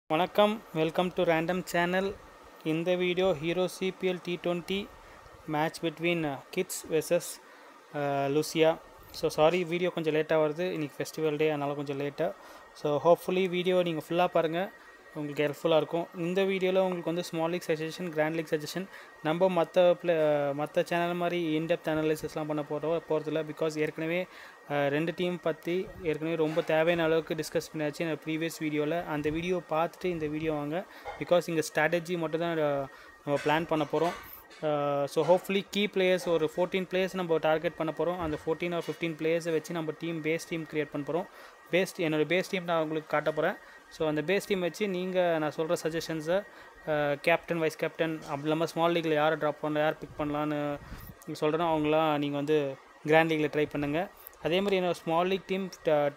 வணக்கம் welcome to random channel இந்த video Hero CPL T twenty match between Kitts versus Lucia so sorry video கொஞ்சம் லேட்டாக வருது இன்றைக்கி ஃபெஸ்டிவல் டே அதனால் கொஞ்சம் லேட்டாக ஸோ ஹோப்ஃபுல்லி வீடியோ நீங்கள் ஃபுல்லாக பாருங்கள் உங்களுக்கு ஹெல்ப்ஃபுல்லாக இருக்கும் இந்த வீடியோவில் உங்களுக்கு வந்து small league suggestion grand league suggestion நம்ம மற்ற ப்ளே மற்ற சேனல் மாதிரி இன்டெப்த் அனாலிசிஸ்லாம் பண்ண போகிறோம் போகிறதில்ல பிகாஸ் ஏற்கனவே அஹ், ரெண்டு டீம் பற்றி ஏற்கனவே ரொம்ப தேவையான அளவுக்கு டிஸ்கஸ் பண்ணியாச்சு நான் ப்ரீவியஸ் வீடியோவில் அந்த வீடியோ பார்த்துட்டு இந்த வீடியோ வாங்க பிகாஸ் இங்கே ஸ்ட்ராட்டஜி மட்டும் தான் நம்ம பிளான் பண்ண போகிறோம் ஸோ ஹோப்ஃபுல்லி கீ பிளேயர்ஸ் ஒரு ஃபோர்டீன் பிளேயர்ஸ் நம்ம டார்கெட் பண்ண போகிறோம் அந்த ஃபோர்டீன் ஆர் ஃபிஃப்டீன் பிளேயர்ஸை வச்சு நம்ம டீம் பேஸ் டீம் க்ரியேட் பண்ண போகிறோம் பேஸ் என்னோட பேஸ் டீம் நான் உங்களுக்கு காட்ட போகிறேன் ஸோ அந்த பேஸ் டீம் வச்சு நீங்கள் நான் சொல்கிற சஜஷன்ஸை கேப்டன் வைஸ் கேப்டன் அப்படி இல்லாமல் ஸ்மால் லீக்கில் யாரை ட்ராப் பண்ணலாம் யார் பிக் பண்ணலான்னு சொல்கிறேனோ அவங்களாம் நீங்கள் வந்து கிராண்ட் லீக்கில் ட்ரை பண்ணுங்கள் அதே மாதிரி என்னோட ஸ்மால் லீக் டீம்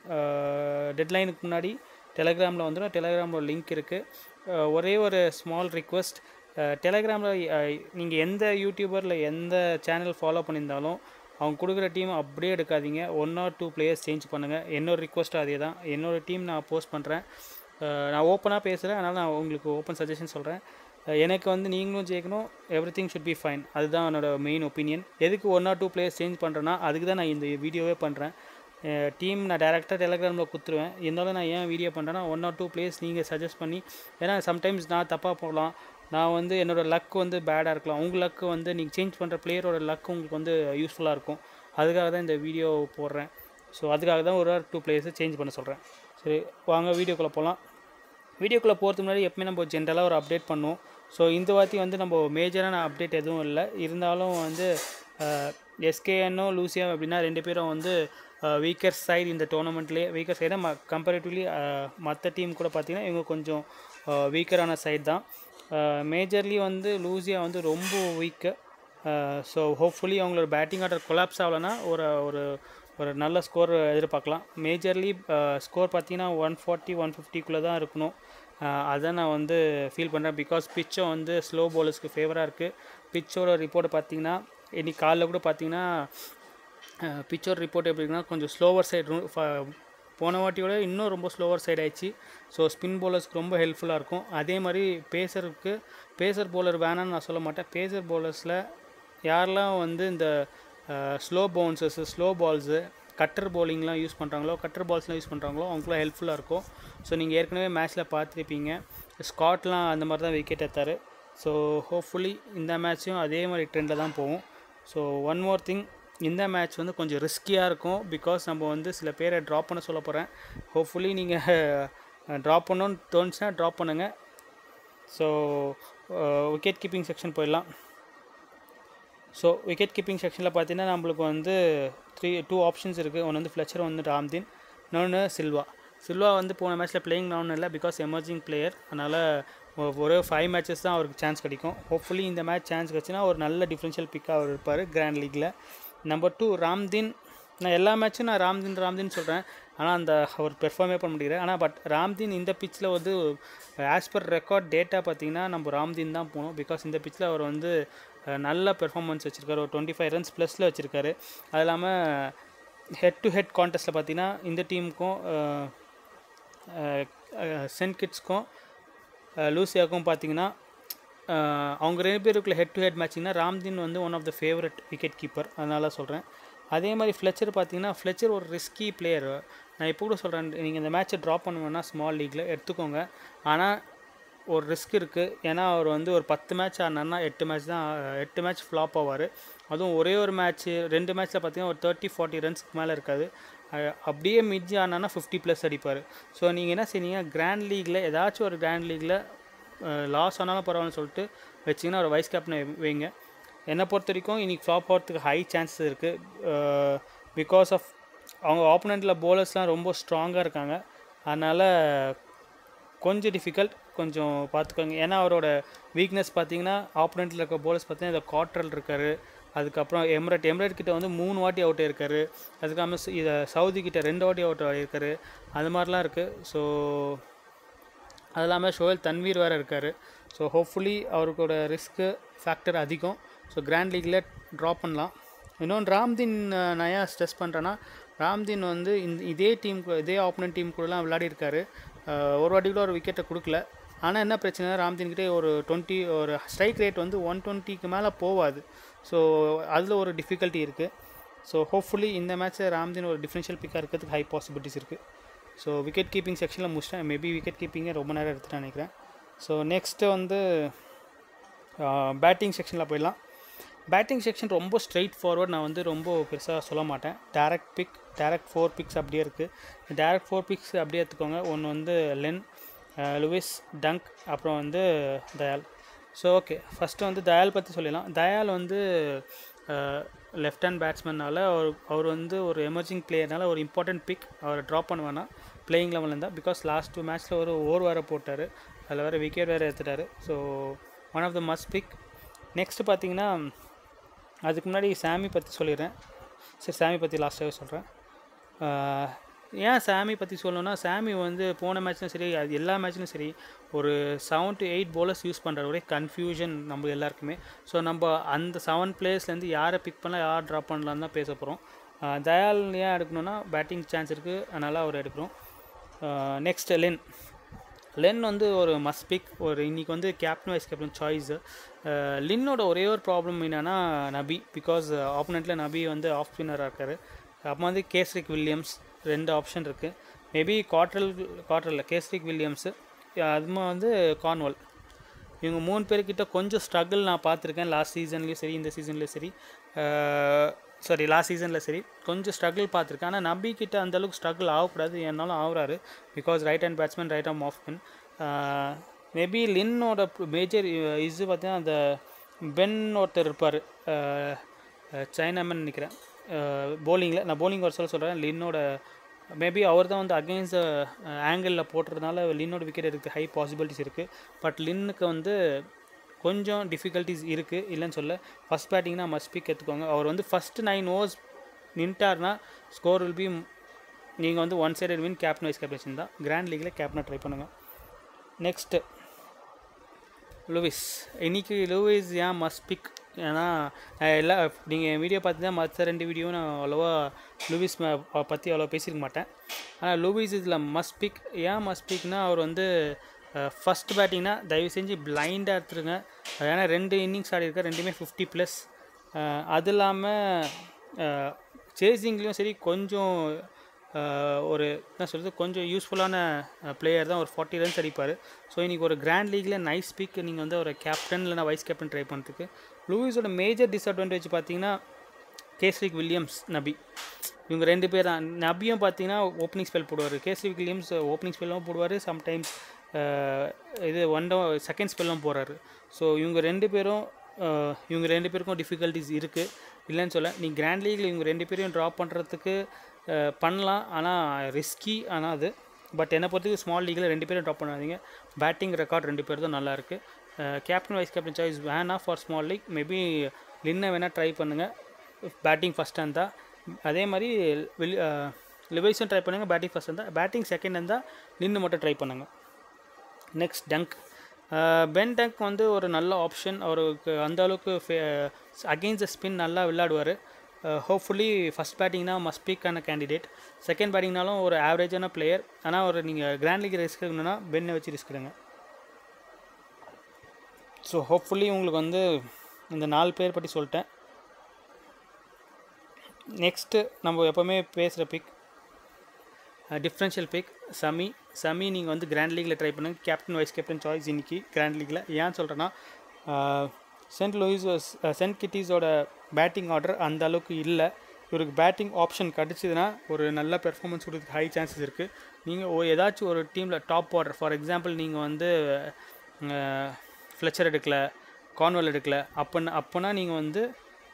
டெட்லைனுக்கு முன்னாடி டெலகிராமில் வந்துடும் டெலகிராமில் லிங்க் இருக்குது ஒரே ஒரு ஸ்மால் ரிக்வெஸ்ட் டெலகிராமில் நீங்கள் எந்த யூடியூபரில் எந்த சேனல் ஃபாலோ பண்ணியிருந்தாலும் அவங்க கொடுக்குற டீம் அப்படியே எடுக்காதீங்க one or two players change பண்ணுங்கள் என்னோட ரிக்வஸ்ட் அதே தான் என்னோட டீம் நான் போஸ்ட் பண்ணுறேன் நான் ஓப்பனாக பேசுகிறேன் அதனால் நான் உங்களுக்கு ஓப்பன் சஜஷன் சொல்கிறேன் எனக்கு வந்து நீங்களும் ஜெயிக்கணும் everything should be fine அதுதான் என்னோட மெயின் ஒப்பீனியன் எதுக்கு one or two players change பண்ணுறேன்னா அதுக்கு தான் நான் இந்த வீடியோவே பண்ணுறேன் டீம் நான் டேரெக்டாக டெலகிராமில் கொடுத்துருவேன் இருந்தாலும் நான் ஏன் வீடியோ பண்ணுறேன்னா ஒன் ஆர் டூ பிளேஸ் நீங்கள் சஜஸ்ட் பண்ணி ஏன்னா சம்டைம்ஸ் நான் தப்பாக போகலாம் நான் வந்து என்னோடய லக் வந்து பேடாக இருக்கலாம் உங்கள் லக்கு வந்து நீங்கள் சேஞ்ச் பண்ணுற பிளேயரோட லக் உங்களுக்கு வந்து யூஸ்ஃபுல்லாக இருக்கும் அதுக்காக தான் இந்த வீடியோ போடுறேன் ஸோ அதுக்காக தான் ஒரு ஆர் டூ பிளேயர்ஸை சேஞ்ச் பண்ண சொல்கிறேன் சரி வாங்க வீடியோக்குள்ளே போகலாம் வீடியோக்குள்ளே போகிறதுக்கு முன்னாடி எப்பவுமே நம்ம ஜென்ரலாக ஒரு அப்டேட் பண்ணுவோம் ஸோ இந்த வாட்டி வந்து நம்ம மேஜரான அப்டேட் எதுவும் இல்லை இருந்தாலும் வந்து எஸ்கேஎன்னோ லூசியா அப்படின்னா ரெண்டு பேரும் வந்து வீக்கர் சைடு இந்த டோர்னமெண்ட்லேயே வீக்கர் சைடு ம கம்பேரிட்டிவ்லி மற்ற டீம் கூட பார்த்திங்கன்னா இவங்க கொஞ்சம் வீக்கரான சைடு தான் மேஜர்லி வந்து லூசியா வந்து ரொம்ப வீக்கு ஸோ ஹோப்ஃபுல்லி அவங்களோட பேட்டிங் ஆர்டர் கொலாப்ஸ் ஆகலைன்னா ஒரு ஒரு ஒரு நல்ல ஸ்கோர் எதிர்பார்க்கலாம் மேஜர்லி ஸ்கோர் பார்த்தீங்கன்னா ஒன் ஃபார்ட்டி ஒன் ஃபிஃப்டிக்குள்ளே தான் இருக்கணும் அதை நான் வந்து ஃபீல் பண்ணுறேன் பிகாஸ் பிச்சும் வந்து ஸ்லோ பவுலர்ஸ்க்கு ஃபேவராக இருக்குது பிச்சோட ரிப்போர்ட் பார்த்தீங்கன்னா இன்னைக்கு காலைல கூட பார்த்தீங்கன்னா பிச்சோட ரிப்போர்ட் எப்படி இருக்குன்னா கொஞ்சம் ஸ்லோவர் சைடு போன வாட்டியோட இன்னும் ரொம்ப ஸ்லோவர் சைடு ஆயிடுச்சு ஸோ ஸ்பின் பவுலர்ஸ்க்கு ரொம்ப ஹெல்ப்ஃபுல்லாக இருக்கும் அதே மாதிரி பேசருக்கு பேசர் பவுலர் வேணான்னு நான் சொல்ல மாட்டேன் பேசர் பவுலர்ஸில் யாரெல்லாம் வந்து இந்த slow bounces slow balls cutter பவுலிங்லாம் யூஸ் பண்ணுறாங்களோ கட்டர் பால்ஸ்லாம் யூஸ் பண்ணுறாங்களோ அவங்களும் ஹெல்ப்ஃபுல்லாக இருக்கும் ஸோ நீங்கள் ஏற்கனவே மேட்ச்சில் பார்த்துருப்பீங்க ஸ்காட்லாம் அந்த மாதிரி தான் விக்கெட் எடுத்தார் ஸோ ஹோப்ஃபுல்லி இந்த மேட்ச்சும் அதே மாதிரி ட்ரெண்டில் தான் போகும் ஸோ ஒன் மோர் திங் இந்த மேட்ச் வந்து கொஞ்சம் ரிஸ்கியாக இருக்கும் பிகாஸ் நம்ம வந்து சில பேரை ட்ராப் பண்ண சொல்ல போகிறேன் ஹோப்ஃபுல்லி நீங்கள் ட்ராப் பண்ணணும்னு தோணுச்சுன்னா ட்ராப் பண்ணுங்கள் ஸோ விக்கெட் கீப்பிங் செக்ஷன் போயிடலாம் ஸோ விக்கெட் கீப்பிங் செக்ஷனில் பார்த்தீங்கன்னா நம்மளுக்கு வந்து த்ரீ டூ ஆப்ஷன்ஸ் இருக்குது ஒன்று வந்து ஃப்ளெச்சர் வந்து ராம்தீன் இன்னொன்று சில்வா சில்வா வந்து போன மேட்ச்சில் பிளேயிங் நான் இல்லை பிகாஸ் எமர்ஜிங் பிளேயர் அதனால் ஒரு ஃபைவ் மேட்சஸ் தான் அவருக்கு சான்ஸ் கிடைக்கும் ஹோப்ஃபுல்லி இந்த மேட்ச் சான்ஸ் கிடச்சுன்னா ஒரு நல்ல டிஃப்ரென்ஷியல் பிக்காக அவர் இருப்பார் கிராண்ட் லீக்கில் நம்பர் டூ ராம்தீன் நான் எல்லா மேட்சும் நான் ராம்தீன் ராம்தீன் சொல்கிறேன் ஆனால் அந்த அவர் பெர்ஃபார்மே பண்ண முடியல ஆனால் பட் ராம்தீன் இந்த பிச்சில் வந்து ஆஸ் பர் ரெக்கார்ட் டேட்டா பார்த்தீங்கன்னா நம்ம ராம்தீன் தான் போகணும் பிகாஸ் இந்த பிச்சில் அவர் வந்து நல்ல பெர்ஃபார்மன்ஸ் வச்சுருக்காரு ஒரு டுவெண்ட்டி ஃபைவ் ரன்ஸ் ப்ளஸில் வச்சுருக்காரு அது இல்லாமல் ஹெட் டு ஹெட் கான்டெஸ்ட்டில் பார்த்தீங்கன்னா இந்த டீமுக்கும் சென்ட் கிட்ஸ்க்கும் லூசியாவுக்கும் பார்த்தீங்கன்னா அவங்க ரெண்டு பேருக்குள்ள ஹெட் டு ஹெட் மேட்சிங்னா ராம்தீன் வந்து one of the favourite wicket keeper அதனால சொல்கிறேன் அதே மாதிரி ஃப்ளெச்சர் பார்த்தீங்கன்னா ஃப்ளெச்சர் ஒரு ரிஸ்கி பிளேயர் நான் இப்போ கூட சொல்கிறேன் நீங்கள் இந்த மேட்ச்சை ட்ராப் பண்ணுவேன்னா ஸ்மால் லீக்கில் எடுத்துக்கோங்க ஆனால் ஒரு ரிஸ்க் இருக்குது ஏன்னா அவர் வந்து ஒரு பத்து மேட்ச் ஆனார்னா எட்டு மேட்ச் தான் எட்டு மேட்ச் ஃப்ளாப் ஆவார் அதுவும் ஒரே ஒரு மேட்ச்சு ரெண்டு மேட்ச்சில் பார்த்தீங்கன்னா ஒரு தேர்ட்டி ஃபார்ட்டி ரன்ஸ்க்கு மேலே இருக்காது அப்படியே மிட்ஜி ஆனானா ஃபிஃப்டி ப்ளஸ் அடிப்பார் ஸோ நீங்கள் என்ன செய்வீங்க கிராண்ட் லீக்கில் ஏதாச்சும் ஒரு கிராண்ட் லீக்கில் லாஸ் ஆனாலும் பரவாயில்லன்னு சொல்லிட்டு வச்சிங்கன்னா ஒரு வைஸ் கேப்டனை வைங்க என்னை பொறுத்த வரைக்கும் இன்றைக்கி ஃப்ளாப் ஆகிறதுக்கு ஹை சான்சஸ் இருக்குது பிகாஸ் ஆஃப் அவங்க ஆப்போனண்ட்டில் போலர்ஸ்லாம் ரொம்ப ஸ்ட்ராங்காக இருக்காங்க அதனால் கொஞ்சம் டிஃபிகல்ட் கொஞ்சம் பார்த்துக்கோங்க ஏன்னா அவரோட வீக்னஸ் பார்த்தீங்கன்னா ஆப்போனண்ட்டில் இருக்க போலர்ஸ் பார்த்தீங்கன்னா இந்த காட்ரல் இருக்கார் அதுக்கப்புறம் எம்ரட் எம்ரட் கிட்ட வந்து மூணு வாட்டி அவுட் ஆயிருக்காரு அதுக்காம இதை சவுதி கிட்ட ரெண்டு வாட்டி அவுட் ஆகிருக்காரு அது மாதிரிலாம் இருக்குது ஸோ அது இல்லாமல் ஷோயல் தன்வீர் வேறு இருக்கார் ஸோ ஹோப்ஃபுல்லி அவருக்கோட ரிஸ்க்கு ஃபேக்டர் அதிகம் ஸோ கிராண்ட் லீக்கில் ட்ராப் பண்ணலாம் இன்னொன்று ராம்தீன் நான் ஏன் ஸ்ட்ரெஸ் பண்ணுறேன்னா ராம்தீன் வந்து இந்த இதே டீம் இதே ஆப்போனன்ட் டீம் கூடலாம் விளையாடி இருக்காரு ஒரு வாட்டி கூட ஒரு விக்கெட்டை கொடுக்கல ஆனால் என்ன பிரச்சனை ராம்தீன்கிட்டே ஒரு டுவெண்ட்டி ஒரு ஸ்ட்ரைக் ரேட் வந்து ஒன் டுவெண்ட்டிக்கு மேலே போகாது ஸோ அதில் ஒரு டிஃபிகல்ட்டி இருக்குது ஸோ ஹோப்ஃபுல்லி இந்த மேட்ச்சை ராம்தீன் ஒரு டிஃப்ரென்ஷியல் பிக்காக இருக்கிறதுக்கு ஹை பாசிபிலிட்டிஸ் இருக்குது ஸோ விக்கெட் கீப்பிங் செக்ஷனில் முடிச்சிட்டேன் மேபி விக்கெட் கீப்பிங்கே ரொம்ப நேரம் எடுத்துட்டேன் நினைக்கிறேன் ஸோ நெக்ஸ்ட்டு வந்து பேட்டிங் செக்ஷனில் போயிடலாம் பேட்டிங் செக்ஷன் ரொம்ப ஸ்ட்ரைட் ஃபார்வர்ட் நான் வந்து ரொம்ப பெருசாக சொல்ல மாட்டேன் direct pick direct four picks அப்படியே இருக்குது டேரக்ட் ஃபோர் பிக்ஸ் அப்படியே எடுத்துக்கோங்க ஒன்று வந்து லென் லுவிஸ் டங்க் அப்புறம் வந்து தயால் ஸோ ஓகே ஃபஸ்ட்டு வந்து தயால் பற்றி சொல்லிடலாம் தயால் வந்து லெஃப்ட் ஹேண்ட் பேட்ஸ்மேனால் அவர் அவர் வந்து ஒரு எமர்ஜிங் பிளேயர்னால ஒரு இம்பார்ட்டன்ட் பிக் அவரை ட்ராப் பண்ணுவேன்னா பிளேயிங் லெவலில் இருந்தால் பிகாஸ் லாஸ்ட் டூ மேட்ச்சில் ஒரு ஓவர் வேறு போட்டார் அதில் வேறு விக்கெட் வேறு எடுத்துட்டார் so one of the must pick next பார்த்தீங்கன்னா அதுக்கு முன்னாடி சாமி பற்றி சொல்லிடுறேன் சரி சாமி பற்றி லாஸ்ட்டாகவே சொல்கிறேன் ஏன் சாமி பற்றி சொல்லணும்னா சாமி வந்து போன மேட்ச்லையும் சரி அது எல்லா மேட்ச்லையும் சரி ஒரு seven to eight bowlers use பண்ணுற ஒரே கன்ஃபியூஷன் நம்ம எல்லாருக்குமே ஸோ நம்ம அந்த செவன் பிளேயர்ஸ்லேருந்து யாரை பிக் பண்ணலாம் யார் ட்ராப் பண்ணலான்னு தான் பேச போகிறோம் தயால் ஏன் எடுக்கணும்னா பேட்டிங் சான்ஸ் இருக்குது அதனால் அவர் எடுக்கிறோம் நெக்ஸ்ட் லென் லென் வந்து ஒரு மஸ்ட் பிக் ஒரு இன்றைக்கி வந்து கேப்டன் வைஸ் கேப்டன் சாய்ஸு லின்னோட ஒரே ஒரு ப்ராப்ளம் என்னென்னா நபி பிகாஸ் ஆப்போனண்ட்டில் நபி வந்து ஆஃப் ஸ்பின்னராக இருக்கார் அப்போ வந்து கேஸ்ரிக் வில்லியம்ஸ் ரெண்டு ஆப்ஷன் இருக்குது மேபி குவார்டல் குவார்டரில் கேஸ்ரிக் வில்லியம்ஸு அதுமா வந்து கான்வல் இவங்க மூணு பேர்கிட்ட கொஞ்சம் ஸ்ட்ரகிள் நான் பார்த்துருக்கேன் லாஸ்ட் சீசன்லேயும் சரி இந்த சீசன்லேயும் சரி சாரி லாஸ்ட் சீசனில் சரி கொஞ்சம் ஸ்ட்ரகிள் பார்த்துருக்கேன் ஆனால் நபி கிட்ட அந்தளவுக்கு ஸ்ட்ரகிள் ஆகக்கூடாது என்னாலும் ஆகுறாரு because right hand batsman right arm off spin maybe லின்னோட மேஜர் இது பார்த்தீங்கன்னா அந்த பென் ஒருத்தர் இருப்பார் சைனாமன் நினைக்கிறேன் போலிங்கில் நான் போலிங் ஒரு சொல்ல சொல்கிறேன் லின்னோட மேபி அவர் தான் வந்து அகெயின்ஸ்ட் ஆங்கிளில் போட்டுறதுனால லின்னோட விக்கெட் இருக்குது ஹை பாசிபிலிட்டிஸ் இருக்குது பட் லின்னுக்கு வந்து கொஞ்சம் டிஃபிகல்ட்டிஸ் இருக்குது இல்லைன்னு சொல்ல ஃபஸ்ட் பேட்டிங்னா மஸ்ட் பிக் எடுத்துக்கோங்க அவர் வந்து ஃபஸ்ட்டு நைன் ஓவர்ஸ் நின்ட்டார்னா ஸ்கோர் வில் பி நீங்கள் வந்து one sided win captain vice captain தான் கிராண்ட் லீக்கில் கேப்டனை ட்ரை பண்ணுங்கள் நெக்ஸ்ட்டு லூவிஸ் இன்றைக்கி லூவிஸ் ஏன் மஸ்ட் பிக் ஏன்னா எல்லா நீங்கள் வீடியோ பார்த்தீங்கன்னா மற்ற ரெண்டு வீடியோவும் நான் அவ்வளோவா லூவிஸ் பற்றி அவ்வளோ பேசியிருக்க மாட்டேன் ஆனால் லூவிஸ் இதில் மஸ்ட் பிக் ஏன் மஸ்ட் பிக்னா அவர் வந்து ஃபஸ்ட் பேட்டிங்னா தயவு செஞ்சு பிளைண்டாக எடுத்துருங்க ஏன்னா ரெண்டு இன்னிங்ஸ் ஆடி இருக்க ரெண்டுமே ஃபிஃப்டி ப்ளஸ் அது இல்லாமல் சேசிங்லேயும் சரி கொஞ்சம் ஒரு என்ன சொல்கிறது கொஞ்சம் யூஸ்ஃபுல்லான பிளேயர் தான் ஒரு ஃபார்ட்டி ரன்ஸ் அடிப்பார் ஸோ இன்றைக்கி ஒரு கிராண்ட் லீக்கில் நைஸ் பிக் நீங்கள் வந்து ஒரு கேப்டன் இல்லைனா வைஸ் கேப்டன் ட்ரை பண்ணுறதுக்கு லூயிஸோட மேஜர் டிஸ்அட்வான்டேஜ் பார்த்தீங்கன்னா கேஸ்ரிக் வில்லியம்ஸ் நபி இவங்க ரெண்டு பேர் தான் நபியும் பார்த்தீங்கன்னா ஓப்பனிங் ஸ்பெல் போடுவார் கேஸ்ரிக் வில்லியம்ஸ் ஓப்பனிங் ஸ்பெல்லும் போடுவார் சம்டைம்ஸ் இது ஒன் டோ செகண்ட் ஸ்பெல்லும் போடுறாரு ஸோ இவங்க ரெண்டு பேரும் இவங்க ரெண்டு பேருக்கும் டிஃபிகல்ட்டிஸ் இருக்குது இல்லைன்னு சொல்ல நீ கிராண்ட் லீக்கில் இவங்க ரெண்டு பேரையும் ட்ராப் பண்ணுறதுக்கு பண்ணலாம் ஆனால் ரிஸ்கி ஆனால் அது பட் என்னை பொறுத்தவரைக்கும் ஸ்மால் லீக்கில் ரெண்டு பேரும் ட்ராப் பண்ணாதீங்க பேட்டிங் ரெக்கார்ட் ரெண்டு பேர் தான் நல்லாயிருக்கு கேப்டன் வைஸ் கேப்டன் சாய்ஸ் வேணா ஃபார் ஸ்மால் லீக் மேபி லின்னை வேணால் ட்ரை பண்ணுங்கள் பேட்டிங் ஃபஸ்ட் இருந்தால் அதே மாதிரி வெளி லிவைஸும் ட்ரை பண்ணுங்கள் பேட்டிங் ஃபஸ்ட் இருந்தால் பேட்டிங் செகண்ட் இருந்தால் லின்னு மட்டும் ட்ரை பண்ணுங்கள் நெக்ஸ்ட் டங்க் பென் டங்க் வந்து ஒரு நல்ல ஆப்ஷன் அவருக்கு அந்த அளவுக்கு அகெயின்ஸ்ட் ஸ்பின் நல்லா விளையாடுவார் ஹோப்ஃபுல்லி ஃபஸ்ட் பேட்டிங்னா மஸ்ட் பிக்கான கேண்டிடேட் செகண்ட் பேட்டிங்னாலும் ஒரு ஆவரேஜான பிளேயர் ஆனால் ஒரு நீங்கள் கிராண்ட் லீக் ரிஸ்க் எடுக்கணும்னா பென்னை வச்சு ரிஸ்க் எடுங்க ஸோ ஹோப்ஃபுல்லி உங்களுக்கு வந்து இந்த நாலு பேர் பற்றி சொல்லிட்டேன் நெக்ஸ்ட்டு நம்ம எப்போவுமே பேசுகிற pick differential pick Sammy Sammy நீங்கள் வந்து கிராண்ட் லீக்கில் ட்ரை பண்ணுங்க கேப்டன் வைஸ் கேப்டன் சாய்ஸ் இன்னைக்கு கிராண்ட் லீக்கில் ஏன் சொல்கிறேன்னா சென்ட் லூயிஸ் சென்ட் கிட்டிஸோட பேட்டிங் ஆர்டர் அந்த அளவுக்கு இல்லை இவருக்கு பேட்டிங் ஆப்ஷன் கிடச்சிதுன்னா ஒரு நல்ல பெர்ஃபார்மன்ஸ் கொடுக்க ஹை சான்சஸ் இருக்குது நீங்கள் ஏதாச்சும் ஒரு டீமில் டாப் ஆர்டர் ஃபார் எக்ஸாம்பிள் நீங்கள் வந்து ஃப்ளெச்சர் எடுக்கல கான்வெல் எடுக்கல அப்போன்னா அப்போனா நீங்கள் வந்து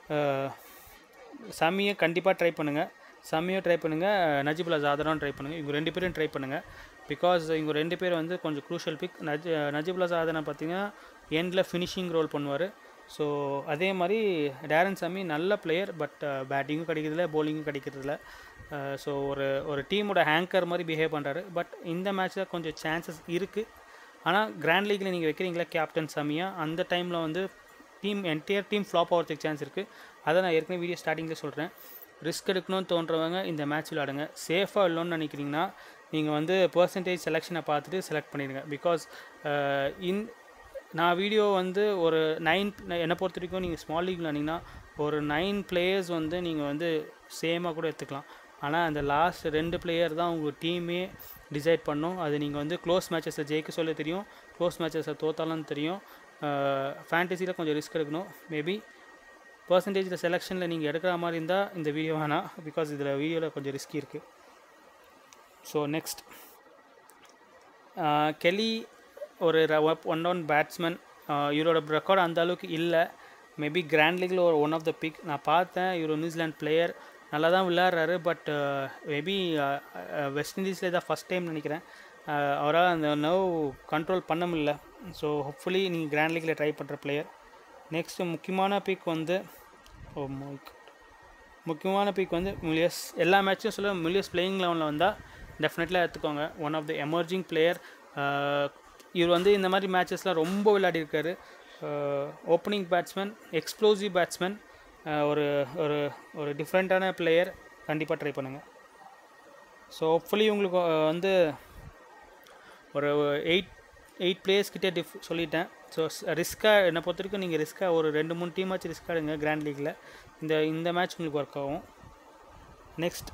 சமியை கண்டிப்பாக ட்ரை பண்ணுங்கள் சமியை ட்ரை பண்ணுங்கள் நஜிபுல்லா ஜாதராவும் ட்ரை பண்ணுங்கள் இவங்க ரெண்டு பேரும் ட்ரை பண்ணுங்கள் பிகாஸ் இவங்க ரெண்டு பேர் வந்து கொஞ்சம் க்ரூஷியல் பிக் நஜ் நஜிபுல்லா ஜாதனா பார்த்தீங்கன்னா எண்டில் ஃபினிஷிங் ரோல் பண்ணுவார் ஸோ அதே மாதிரி டேரன் சாமி நல்ல பிளேயர் பட் பேட்டிங்கும் கிடைக்கிறதில்ல போலிங்கும் கிடைக்கிறதில்ல ஸோ ஒரு ஒரு டீமோட ஹேங்கர் மாதிரி பிஹேவ் பண்ணுறாரு பட் இந்த மேட்ச்சில் கொஞ்சம் சான்சஸ் இருக்குது ஆனால் கிராண்ட் லீக்கில் நீங்கள் வைக்கிறீங்களா கேப்டன் சாமியா அந்த டைமில் வந்து டீம் என்டையர் டீம் ஃப்ளாப் ஆகிறதுக்கு சான்ஸ் இருக்குது அதை நான் ஏற்கனவே வீடியோ ஸ்டார்டிங்கில் சொல்கிறேன் ரிஸ்க் எடுக்கணும்னு தோன்றவங்க இந்த மேட்ச் விளாடுங்க சேஃபாக இல்லைன்னு நினைக்கிறீங்கன்னா நீங்கள் வந்து பர்சன்டேஜ் செலெக்ஷனை பார்த்துட்டு செலக்ட் பண்ணிடுங்க பிகாஸ் இன் நான் வீடியோ வந்து ஒரு நைன் என்னை பொறுத்த வரைக்கும் நீங்கள் ஸ்மால் லீக் விளாண்டிங்கன்னா ஒரு நைன் பிளேயர்ஸ் வந்து நீங்கள் வந்து சேமாக கூட எடுத்துக்கலாம் ஆனால் அந்த லாஸ்ட் ரெண்டு பிளேயர் தான் உங்கள் டீமே டிசைட் பண்ணும் அது நீங்கள் வந்து க்ளோஸ் மேட்சஸை ஜெயிக்க சொல்ல தெரியும் க்ளோஸ் மேட்சஸை தோத்தாலும் தெரியும் ஃபேண்டசியில் கொஞ்சம் ரிஸ்க் எடுக்கணும் மேபி பர்சன்டேஜில் செலெக்ஷனில் நீங்கள் எடுக்கிற மாதிரி இருந்தால் இந்த வீடியோ வேணாம் பிகாஸ் இதில் வீடியோவில் கொஞ்சம் ரிஸ்கி இருக்குது ஸோ நெக்ஸ்ட் கெலி ஒரு ஒன் டவுன் பேட்ஸ்மேன் இவரோட ரெக்கார்டு அந்த அளவுக்கு இல்லை மேபி கிராண்ட் லீக்கில் ஒரு ஒன் ஆஃப் த பிக் நான் பார்த்தேன் இவர் நியூசிலாண்ட் பிளேயர் நல்லா தான் விளையாடுறாரு பட் மேபி வெஸ்ட் இண்டீஸில் தான் ஃபஸ்ட் டைம் நினைக்கிறேன் அவரால் அந்த நர்வ் கண்ட்ரோல் பண்ண முடியல ஸோ ஹோப்ஃபுல்லி நீங்கள் கிராண்ட் லீக்கில் ட்ரை பண்ணுற பிளேயர் நெக்ஸ்ட்டு முக்கியமான பிக் வந்து ஓ முக்கியமான பிக் வந்து மில்லியஸ் எல்லா மேட்சும் சொல்ல மில்லியஸ் பிளேயிங் லெவனில் வந்தால் டெஃபினெட்லாக எடுத்துக்கோங்க one of the emerging player இவர் வந்து இந்த மாதிரி மேட்சஸ்லாம் ரொம்ப விளையாடிருக்காரு ஓப்பனிங் பேட்ஸ்மேன் எக்ஸ்ப்ளோசிவ் பேட்ஸ்மேன் ஒரு ஒரு ஒரு டிஃப்ரெண்ட்டான பிளேயர் கண்டிப்பாக ட்ரை பண்ணுங்கள் ஸோ ஹோப்ஃபுல்லி உங்களுக்கு வந்து ஒரு எயிட் எயிட் பிளேயர்ஸ் கிட்டே டிஃப் சொல்லிட்டேன் ஸோ ரிஸ்க்காக என்னை பொறுத்த வரைக்கும் நீங்கள் ரிஸ்க்காக ஒரு ரெண்டு மூணு டீமாச்சும் ரிஸ்க் எடுங்க கிராண்ட் லீக்கில் இந்த இந்த மேட்ச் உங்களுக்கு ஒர்க் ஆகும் நெக்ஸ்ட்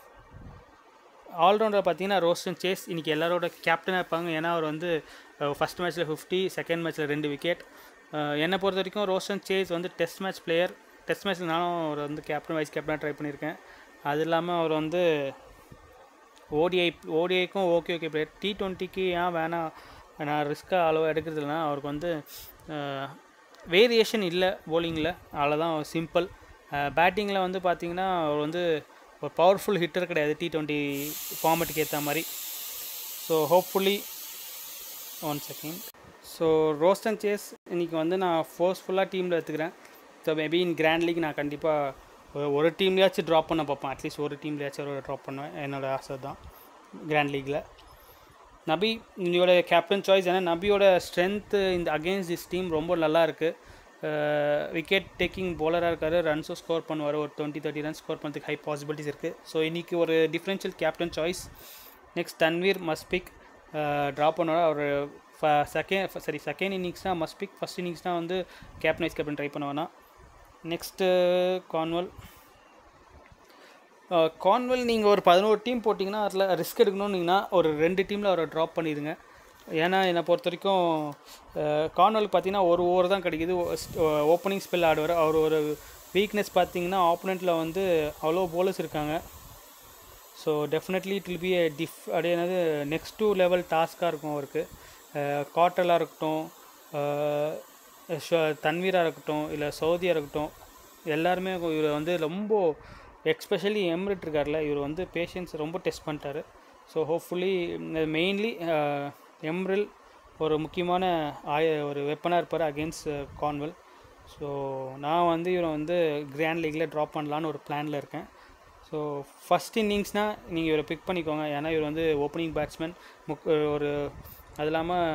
ஆல்ரவுண்டர் பார்த்தீங்கன்னா ரோஸ்டன் சேஸ் இன்றைக்கி எல்லாரோட கேப்டனாக இருப்பாங்க ஏன்னா அவர் வந்து ஃபஸ்ட் மேட்ச்சில் ஃபிஃப்டி செகண்ட் மேட்ச்சில் ரெண்டு விக்கெட் என்னை பொறுத்த வரைக்கும் ரோஸ்டன் சேஸ் வந்து டெஸ்ட் மேட்ச் பிளேயர் டெஸ்ட் மேட்ச்சில் நானும் அவர் வந்து கேப்டன் வைஸ் கேப்டனாக ட்ரை பண்ணியிருக்கேன் அது இல்லாமல் அவர் வந்து ஓடிஐ ஓடிஐக்கும் ஓகே ஓகே பிளேயர் டி ட்வெண்ட்டிக்கு ஏன் வேணாம் நான் ரிஸ்க்காக அளவு எடுக்கிறது இல்லைனா அவருக்கு வந்து வேரியேஷன் இல்லை போலிங்கில் அவ்வளோதான் சிம்பிள் பேட்டிங்கில் வந்து பார்த்திங்கன்னா அவர் வந்து ஒரு பவர்ஃபுல் ஹிட்டர் கிடையாது டி ட்வெண்ட்டி ஃபார்மெட்டுக்கு ஏற்ற மாதிரி so hopefully one second so Roston Chase இன்றைக்கி வந்து நான் ஃபோர்ஸ்ஃபுல்லாக டீமில் எடுத்துக்கிறேன் so maybe in grand league நான் கண்டிப்பாக ஒரு டீம்லேயாச்சும் ட்ராப் பண்ண பார்ப்பேன் அட்லீஸ்ட் ஒரு டீம்லேயாச்சும் ஒரு ட்ராப் பண்ணுவேன் என்னோடய ஆசை தான் கிராண்ட் லீக்கில் நபி என்னோட கேப்டன் சாய்ஸ் ஏன்னா நபியோட ஸ்ட்ரென்த்து இந்த அகேன்ஸ்ட் திஸ் டீம் ரொம்ப நல்லா இருக்குது விக்கெட் டேக்கிங் போலராக இருக்கார் ரன்ஸும் ஸ்கோர் பண்ணுவார் ஒரு டுவெண்ட்டி தேர்ட்டி ரன்ஸ் ஸ்கோர் பண்ணுறதுக்கு ஹை பாசிபிலிட்டிஸ் இருக்குது ஸோ இன்றைக்கி ஒரு differential captain choice next Tanvir must pick drop பண்ணுவார் அவர் ஃப செகண்ட் சரி செகண்ட் இன்னிங்ஸ்னால் மஸ்பிக் ஃபஸ்ட் இன்னிங்ஸ்னால் வந்து கேப்டன் வைஸ் கேப்டன் ட்ரை பண்ணுவேன்னா நெக்ஸ்ட்டு கான்வல் கான்வெல் நீங்கள் ஒரு பதினோரு டீம் போட்டிங்கன்னா அதில் ரிஸ்க் எடுக்கணும்னீங்கன்னா ஒரு ரெண்டு டீமில் அவரை ட்ராப் பண்ணிடுங்க ஏன்னா என்னை பொறுத்த வரைக்கும் கான்வெல் பார்த்தீங்கன்னா ஒரு ஓவர் தான் கிடைக்கிது ஓப்பனிங் ஸ்பெல் ஆடுவார் அவர் ஒரு வீக்னஸ் பார்த்தீங்கன்னா ஆப்போனண்ட்டில் வந்து அவ்வளோ போலர்ஸ் இருக்காங்க so definitely it will be a diff அப்படியே என்னது நெக்ஸ்ட் டூ லெவல் டாஸ்க்காக இருக்கும் அவருக்கு காட்டலாக இருக்கட்டும் தன்வீராக இருக்கட்டும் இல்லை சவுதியாக இருக்கட்டும் எல்லாருமே இவர் வந்து ரொம்ப எக்ஸ்பெஷலி எம்ரிட் இருக்கார்ல இவர் வந்து பேஷன்ஸ் ரொம்ப டெஸ்ட் பண்ணிட்டாரு ஸோ ஹோப்ஃபுல்லி மெயின்லி எம்ரில் ஒரு முக்கியமான ஆய ஒரு வெப்பனாக இருப்பார் அகேன்ஸ்ட் கான்வெல் ஸோ நான் வந்து இவரை வந்து கிராண்ட் லீக்கில் ட்ராப் பண்ணலான்னு ஒரு பிளானில் இருக்கேன் ஸோ ஃபஸ்ட் இன்னிங்ஸ்னால் நீங்கள் இவரை பிக் பண்ணிக்கோங்க ஏன்னா இவர் வந்து ஓப்பனிங் பேட்ஸ்மேன் முக் ஒரு அது இல்லாமல்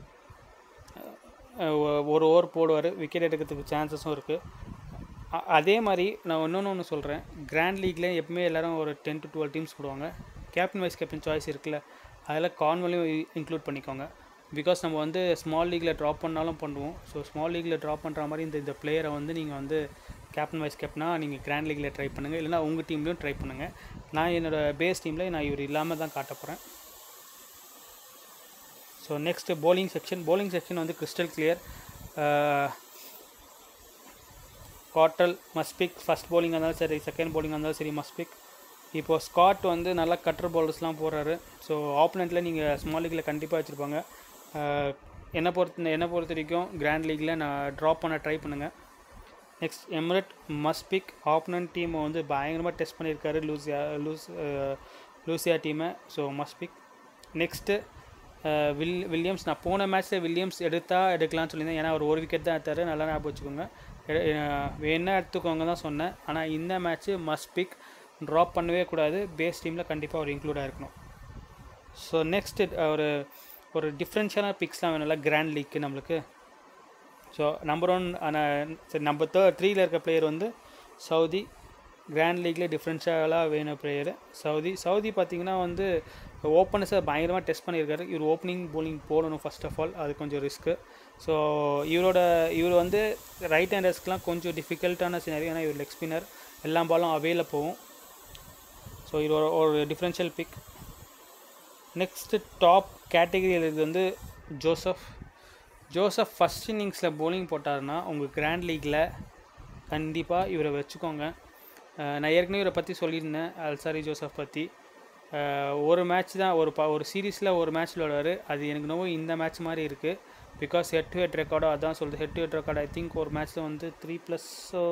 ஒரு ஓவர் போடுவார் விக்கெட் எடுக்கிறதுக்கு சான்சஸும் இருக்குது அதே மாதிரி நான் இன்னொன்று ஒன்று சொல்கிறேன் கிராண்ட் லீக்ல எப்பவுமே எல்லோரும் ஒரு டென் டு டுவெல் டீம்ஸ் போடுவாங்க கேப்டன் வைஸ் கேப்டன் சாய்ஸ் இருக்குல்ல அதில் கான்வலையும் இன்க்ளூட் பண்ணிக்கோங்க பிகாஸ் நம்ம வந்து ஸ்மால் லீக்கில் ட்ராப் பண்ணாலும் பண்ணுவோம் ஸோ ஸ்மால் லீக்கில் ட்ராப் பண்ணுற மாதிரி இந்த இந்த பிளேயரை வந்து நீங்கள் வந்து கேப்டன் வைஸ் கேப்டனாக நீங்கள் கிராண்ட் லீக்கில் ட்ரை பண்ணுங்கள் இல்லைனா உங்கள் டீம்லேயும் ட்ரை பண்ணுங்கள் நான் என்னோடய பேஸ் டீமில் நான் இவர் இல்லாமல் தான் காட்ட போகிறேன் so next bowling section bowling section வந்து கிறிஸ்டல் கிளியர் காட்டல் மஸ்பிக் ஃபஸ்ட் போலிங் இருந்தாலும் சரி செகண்ட் போலிங் இருந்தாலும் சரி மஸ்பிக் இப்போது ஸ்காட் வந்து நல்லா கட்டர் பவுலர்ஸ்லாம் போடுறாரு ஸோ ஆப்போனண்ட்டில் நீங்கள் ஸ்மால் லீக்கில் கண்டிப்பாக வச்சுருப்பாங்க என்னை பொறுத்த என்னை பொறுத்த வரைக்கும் கிராண்ட் லீக்கில் நான் ட்ராப் பண்ண ட்ரை பண்ணுங்கள் நெக்ஸ்ட் எம்ரெட் மஸ்பிக் ஆப்போனன்ட் டீமை வந்து பயங்கரமாக டெஸ்ட் பண்ணியிருக்காரு லூசியா லூஸ் லூசியா டீமை ஸோ மஸ்பிக் நெக்ஸ்ட்டு வில் வில்லியம்ஸ் நான் போன மேட்ச்சில் வில்லியம்ஸ் எடுத்தால் எடுக்கலாம்னு சொல்லியிருந்தேன் ஏன்னா அவர் ஒரு விக்கெட் தான் எடுத்தார் நல்லா ஞாபகம் வச்சுக்கோங்க வேணா எடுத்துக்கோங்க தான் சொன்னேன் ஆனால் இந்த மேட்ச்சு மஸ்ட் பிக் ட்ராப் பண்ணவே கூடாது பேஸ் டீமில் கண்டிப்பாக அவர் இன்க்ளூடாக இருக்கணும் ஸோ நெக்ஸ்ட்டு ஒரு ஒரு டிஃப்ரென்ஷியலான பிக்ஸ்லாம் வேணும்ல கிராண்ட் லீக்கு நம்மளுக்கு ஸோ நம்பர் ஒன் ஆனால் சரி நம்பர் தேர்ட் த்ரீயில் இருக்க பிளேயர் வந்து சவுதி கிராண்ட் லீக்கில் டிஃப்ரென்ஷியலாக வேணும் பிளேயரு சவுதி சவுதி பார்த்திங்கன்னா வந்து ஓப்பனர்ஸை பயங்கரமாக டெஸ்ட் பண்ணியிருக்காரு இவர் ஓப்பனிங் bowling போடணும் ஃபர்ஸ்ட் ஆஃப் ஆல் அது கொஞ்சம் ரிஸ்க்கு ஸோ இவரோட இவர் வந்து ரைட் ஹேண்டர்ஸ்க்குலாம் கொஞ்சம் டிஃபிகல்ட்டான சினாரி ஏன்னா இவர் லெக் ஸ்பின்னர் எல்லா பாலும் அவேல போகும் ஸோ இது ஒரு ஒரு டிஃப்ரென்ஷியல் பிக் நெக்ஸ்ட்டு டாப் கேட்டகரியில் இது வந்து ஜோசப் ஜோசப் ஃபஸ்ட் இன்னிங்ஸில் bowling போட்டாருன்னா உங்கள் கிராண்ட் லீக்கில் கண்டிப்பாக இவரை வச்சுக்கோங்க அஹ் நான் ஏற்கனவே இவரை பற்றி சொல்லியிருந்தேன் அல்சாரி ஜோசப் பற்றி அஹ் ஒரு மேட்ச் தான் ஒரு ப ஒரு சீரீஸில் ஒரு மேட்ச் விளையாடுவார் அது எனக்கு நோவு இந்த மேட்ச் மாதிரி இருக்குது பிகாஸ் ஹெட் டு ஹெட் ரெக்கார்டோ அதான் சொல்லுது head to head record I think ஒரு மேட்ச்சில் வந்து த்ரீ ப்ளஸ்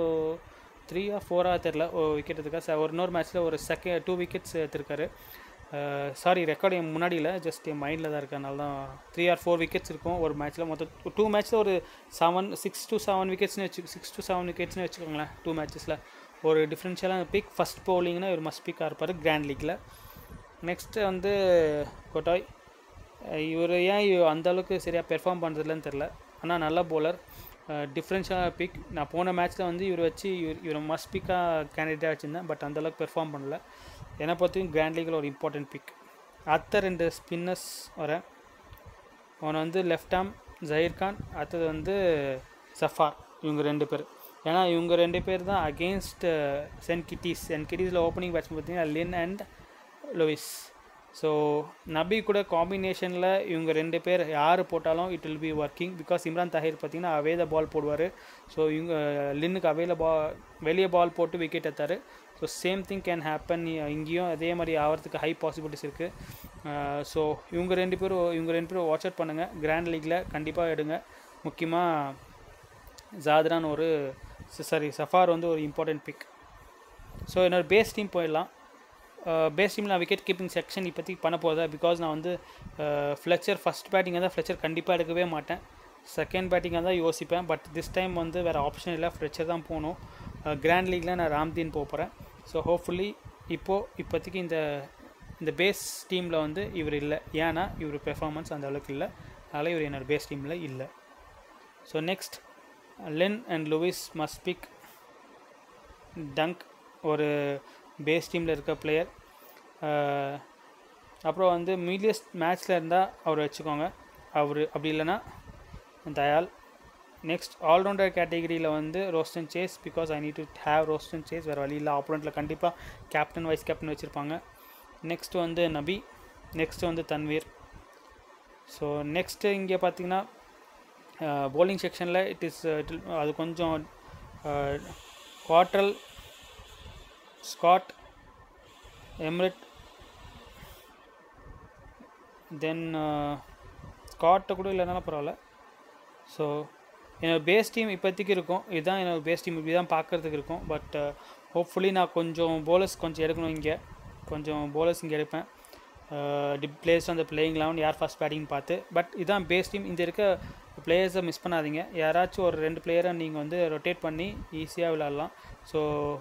த்ரீயா ஃபோராக தெரில விக்கெட் எடுத்துக்கா ஒரு இன்னொரு மேட்ச்சில் ஒரு செகண்ட் டூ விக்கெட்ஸ் எடுத்திருக்காரு சாரி ரெக்கார்டு என் முன்னாடி இல்லை ஜஸ்ட் என் மைண்டில் தான் இருக்கு அதனால தான் த்ரீ ஆர் ஃபோர் விக்கெட்ஸ் இருக்கும் ஒரு மேட்ச்சில் மொத்தம் டூ மேட்ச்சில் ஒரு செவன் சிக்ஸ் டு செவன் விக்கெட்ஸ்னு வச்சு சிக்ஸ் டு செவன் விக்கெட்ஸ்னு வச்சுக்கோங்களேன் டூ மேட்சஸில் ஒரு டிஃப்ரென்ஷியலான பிக் ஃபஸ்ட் பவுலிங்னா இவர் மஸ்ட் பிக்காக இருப்பார் கிராண்ட் லீக்கில் நெக்ஸ்ட்டு வந்து கொட்டாய் இவர் ஏன் இவ- அந்த அளவுக்கு சரியாக பெர்ஃபார்ம் பண்ணுறதுலன்னு தெரில ஆனால் நல்ல bowler டிஃப்ரென்ஷியலான பிக் நான் போன மேட்ச்சில் வந்து இவர் வச்சு இவர் இவர் மஸ்ட் பிக்காக கேண்டிடேட்டாக வச்சுருந்தேன் பட் அந்தளவுக்கு பெர்ஃபார்ம் பண்ணல என்னை பொறுத்தவரைக்கும் கிராண்ட் லீக்கில் ஒரு இம்பார்ட்டன்ட் பிக் அடுத்த ரெண்டு ஸ்பின்னர்ஸ் வரேன் அவன் வந்து லெஃப்ட் ஆம் ஜஹீர் கான் அடுத்தது வந்து சஃபார் இவங்க ரெண்டு பேர் ஏன்னா இவங்க ரெண்டு பேர் தான் அகெயின்ஸ்ட் சென்ட் கிட்டிஸ் சென்ட் கிட்டிஸில் ஓப்பனிங் பேட்ஸ்மேன் பார்த்தீங்கன்னா லின் அண்ட் லூயிஸ் ஸோ நபி கூட காம்பினேஷனில் இவங்க ரெண்டு பேர் யார் போட்டாலும் it will be working because Imran Tahir பார்த்தீங்கன்னா அவே த பால் போடுவார் ஸோ இவங்க லின்னுக்கு அவேல பா வெளியே பால் போட்டு விக்கெட் எடுத்தார் so same thing can happen இங்கேயும் அதே மாதிரி ஆகிறதுக்கு ஹை பாசிபிலிட்டிஸ் இருக்குது ஸோ இவங்க ரெண்டு பேரும் இவங்க ரெண்டு பேரும் வாட்ச் அவுட் பண்ணுங்கள் கிராண்ட் லீக்கில் கண்டிப்பாக எடுங்க முக்கியமாக ஜாத்ரான் ஒரு சாரி சஃபார் வந்து ஒரு இம்பார்ட்டன்ட் பிக் ஸோ என்னோட பேஸ் டீம் போயிடலாம் பேஸ் டீமில் நான் விக்கெட் கீப்பிங் செக்ஷன் இப்போதைக்கு பண்ண போகிறதா பிகாஸ் நான் வந்து ஃப்ளெச்சர் ஃபஸ்ட் பேட்டிங்காக தான் ஃப்ளெச்சர் கண்டிப்பாக எடுக்கவே மாட்டேன் செகண்ட் பேட்டிங்காக தான் யோசிப்பேன் பட் திஸ் டைம் வந்து வேறு ஆப்ஷன் இல்லை ஃப்ளெச்சர் தான் போகணும் கிராண்ட் லீக்கில் நான் ராம்தீன் போக போகிறேன் ஸோ ஹோப்ஃபுல்லி இப்போது இப்போதைக்கு இந்த இந்த பேஸ் டீமில் வந்து இவர் இல்லை ஏன்னா இவர் பெர்ஃபார்மன்ஸ் அந்த அளவுக்கு இல்லை அதனால் இவர் என்னோட பேஸ் டீமில் இல்லை so next Lynn and Lewis must pick டங்க் ஒரு பேஸ் டீமில் இருக்க பிளேயர் அப்புறம் வந்து மீடியஸ்ட் மேட்ச்சில் இருந்தால் அவர் வச்சுக்கோங்க அவர் அப்படி இல்லைன்னா தயால் நெக்ஸ்ட் ஆல்ரவுண்டர் கேட்டகரியில் வந்து Roston Chase because I need to have Roston Chase வேறு வழி இல்லை ஆப்போனண்ட்டில் கண்டிப்பாக கேப்டன் வைஸ் கேப்டன் வச்சுருப்பாங்க நெக்ஸ்ட் வந்து நபி நெக்ஸ்ட் வந்து தன்வீர் ஸோ நெக்ஸ்ட்டு இங்கே பார்த்தீங்கன்னா bowling செக்ஷனில் இட் இஸ் அது கொஞ்சம் குவாட்ரல் ஸ்காட் எம்ரிட் தென் ஸ்காட்டை கூட இல்லைனாலும் பரவாயில்ல ஸோ என்னோட பேஸ் டீம் இப்போதைக்கு இருக்கும் இதுதான் என்னோட பேஸ் டீம் இப்படி தான் பார்க்குறதுக்கு இருக்கும் பட் ஹோப்ஃபுல்லி நான் கொஞ்சம் bowlers கொஞ்சம் எடுக்கணும் இங்கே கொஞ்சம் bowlers இங்கே எடுப்பேன் பிளேஸ் அந்த பிளேயிங் லெவன் யார் ஃபஸ்ட் பேட்டிங் பார்த்து பட் இதான் பேஸ் டீம் இந்த இருக்க பிளேயர்ஸை மிஸ் பண்ணாதீங்க யாராச்சும் ஒரு ரெண்டு பிளேயரை நீங்கள் வந்து ரொட்டேட் பண்ணி ஈஸியாக விளாட்லாம் ஸோ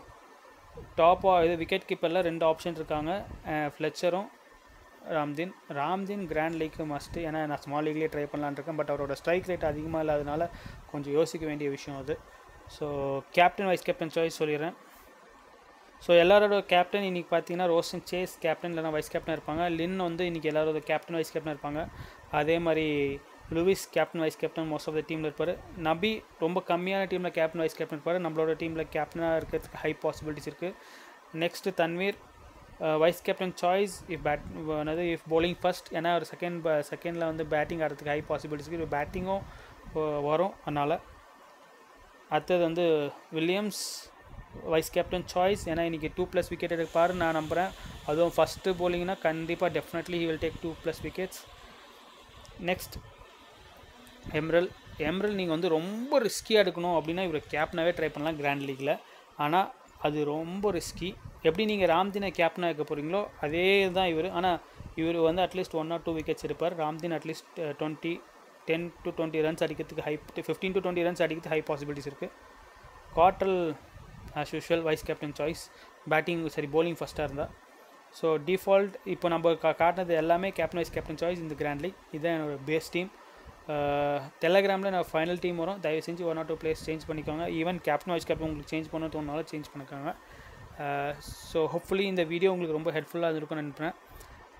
டாப்பாக இது விக்கெட் கீப்பரில் ரெண்டு ஆப்ஷன் இருக்காங்க ஃப்ளெச்சரும் ராம்தீன் ராம்தீன் கிராண்ட் லீக்கு மஸ்ட்டு ஏன்னா நான் ஸ்மால் லீக்லேயே ட்ரை பண்ணலான்னு இருக்கேன் பட் அவரோட ஸ்ட்ரைக் ரேட் அதிகமாக இல்லாதனால கொஞ்சம் யோசிக்க வேண்டிய விஷயம் அது so captain vice captain choice சொல்லிடுறேன் ஸோ எல்லாரோட கேப்டன் இன்றைக்கி பார்த்தீங்கன்னா ரோஷன் சேஸ் கேப்டன் இல்லைனா வைஸ் கேப்டன் இருப்பாங்க லின் வந்து இன்றைக்கி எல்லாரோட கேப்டன் வைஸ் கேப்டன் இருப்பாங்க அதே மாதிரி Lewis captain vice captain most of the டீமில் இருப்பார் நபி ரொம்ப கம்மியான டீமில் கேப்டன் வைஸ் கேப்டன் இருப்பார் நம்மளோட டீமில் கேப்டனாக இருக்கிறதுக்கு ஹை பாசிபிலிட்டிஸ் இருக்குது next Tanvir vice captain choice if bat என்னது இஃப் bowling ஃபர்ஸ்ட் ஏன்னா ஒரு செகண்ட் செகண்டில் வந்து பேட்டிங் ஆடுறதுக்கு ஹை பாசிபிலிட்டிஸ் இருக்குது பேட்டிங்கும் வரும் அதனால் அடுத்தது வந்து வில்லியம்ஸ் வைஸ் கேப்டன் சாய்ஸ் ஏன்னா இன்றைக்கி டூ ப்ளஸ் விக்கெட் எடுப்பாரு நான் நம்புகிறேன் அதுவும் ஃபஸ்ட்டு bowlingனா கண்டிப்பாக definitely he will take two plus wickets next எம்ரல் எம்ரல் நீங்கள் வந்து ரொம்ப ரிஸ்கியாக எடுக்கணும் அப்படின்னா இவர் கேப்டனாகவே ட்ரை பண்ணலாம் கிராண்ட் லீக்கில் ஆனால் அது ரொம்ப ரிஸ்கி எப்படி நீங்கள் ராம்தீனை கேப்டனாக வைக்க போகிறீங்களோ அதே தான் இவர் ஆனால் இவர் வந்து at least one or two wickets எடுப்பார் Ramdin at least twenty ten to twenty runs அடிக்கிறதுக்கு high fifteen to twenty runs அடிக்கிறதுக்கு ஹை பாசிபிலிட்டிஸ் இருக்குது Cottrell as usual vice captain choice batting சரி bowling ஃபஸ்ட்டாக இருந்தால் ஸோ டிஃபால்ட் இப்போ நம்ம கா காட்டினது எல்லாமே கேப்டன் வைஸ் கேப்டன் சாய்ஸ் இந்த கிராண்ட் லீக் இதுதான் என்னோட பேஸ் டீம் டெலகிராமில் நான் ஃபைனல் டீம் வரும் தயவு செஞ்சு one or two place change பண்ணிக்கோங்க ஈவன் கேப்டன் வைஸ் கேப்டன் உங்களுக்கு சேஞ்ச் பண்ண தோணுனாலும் சேஞ்ச் பண்ணிக்கோங்க ஸோ ஹோப்ஃபுல்லி இந்த வீடியோ உங்களுக்கு ரொம்ப ஹெல்ப்ஃபுல்லாக இருக்கும்னு நினைப்பேன்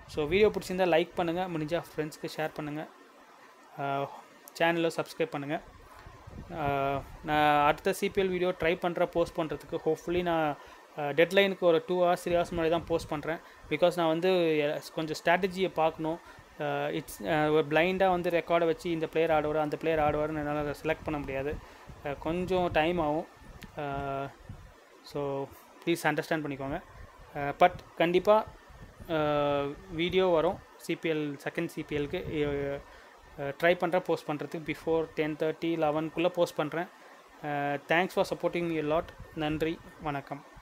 ஸோ வீடியோ பிடிச்சிருந்தா லைக் பண்ணுங்கள் முடிஞ்சால் ஃப்ரெண்ட்ஸ்க்கு ஷேர் பண்ணுங்கள் சேனலை சப்ஸ்கிரைப் பண்ணுங்கள் நான் அடுத்த சிபிஎல் வீடியோ ட்ரை பண்ணுற போஸ்ட் பண்ணுறதுக்கு ஹோப்ஃபுல்லி நான் டெட்லைனுக்கு ஒரு டூ ஹவர்ஸ் த்ரீ ஹவர்ஸ் முன்னாடி தான் போஸ்ட் பண்ணுறேன் பிகாஸ் நான் வந்து கொஞ்சம் ஸ்ட்ராட்டஜியை பார்க்கணும் இட்ஸ் ஒரு பிளைண்டாக வந்து ரெக்கார்டை வச்சு இந்த பிளேயர் ஆடுவார் அந்த பிளேயர் ஆடுவார்னு என்னால் செலக்ட் பண்ண முடியாது கொஞ்சம் டைம் ஆகும் ஸோ ப்ளீஸ் அண்டர்ஸ்டாண்ட் பண்ணிக்கோங்க பட் கண்டிப்பாக வீடியோ வரும் சிபிஎல் செகண்ட் சிபிஎலுக்கு ட்ரை பண்ணுறேன் போஸ்ட் பண்ணுறதுக்கு பிஃபோர் டென் தேர்ட்டி லெவன்குள்ளே போஸ்ட் பண்ணுறேன் thanks for supporting me lot நன்றி வணக்கம்